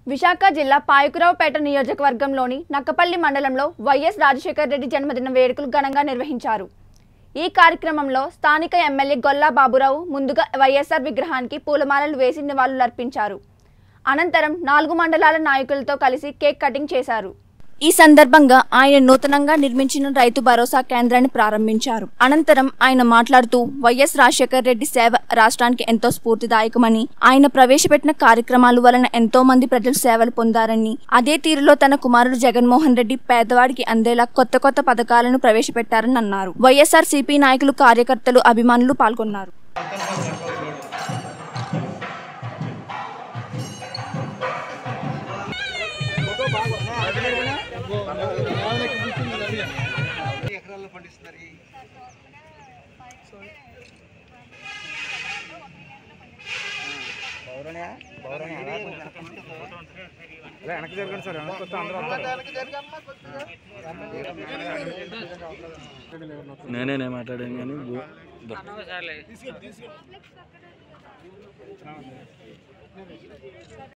విశాఖ జిల్లా పాయకురావుపేట నియోజకవర్గంలోని నక్కపల్లి మండలంలో వైఎస్ రాజశేఖర రెడ్డి జన్మదిన వేడుకలు ఘనంగా నిర్వహించారు ఈ కార్యక్రమంలో స్థానిక ఎమ్మెల్యే గొల్లా బాబురావు ముందుగా వైఎస్ఆర్ విగ్రహానికి పూలమాలలు వేసి నివాళులర్పించారు అనంతరం నాలుగు మండలాల నాయకులతో కలిసి కేక్ కటింగ్ చేశారు ఈ సందర్భంగా ఆయన నూతనంగా నిర్మించిన రైతు భరోసా కేంద్రాన్ని ప్రారంభించారు అనంతరం ఆయన మాట్లాడుతూ వైఎస్ రాజశేఖర రెడ్డి సేవ రాష్ట్రానికి ఎంతో స్ఫూర్తిదాయకమని ఆయన ప్రవేశపెట్టిన కార్యక్రమాల వలన ఎంతో మంది ప్రజలు సేవలు పొందారని అదే తీరులో తన కుమారుడు జగన్మోహన్ రెడ్డి పేదవాడికి అందేలా కొత్త కొత్త పథకాలను ప్రవేశపెట్టారని అన్నారు వైఎస్ఆర్ సిపి నాయకులు కార్యకర్తలు అభిమానులు పాల్గొన్నారు ఎకరాల్లో పండిస్తున్నారు ఈ వెనక్కి జరగండి సార్ వెనక్కి వస్తే అందరూ దానికి జరగమ్మా కొద్దిగా. నేనే మాట్లాడాను కానీ బో- దో.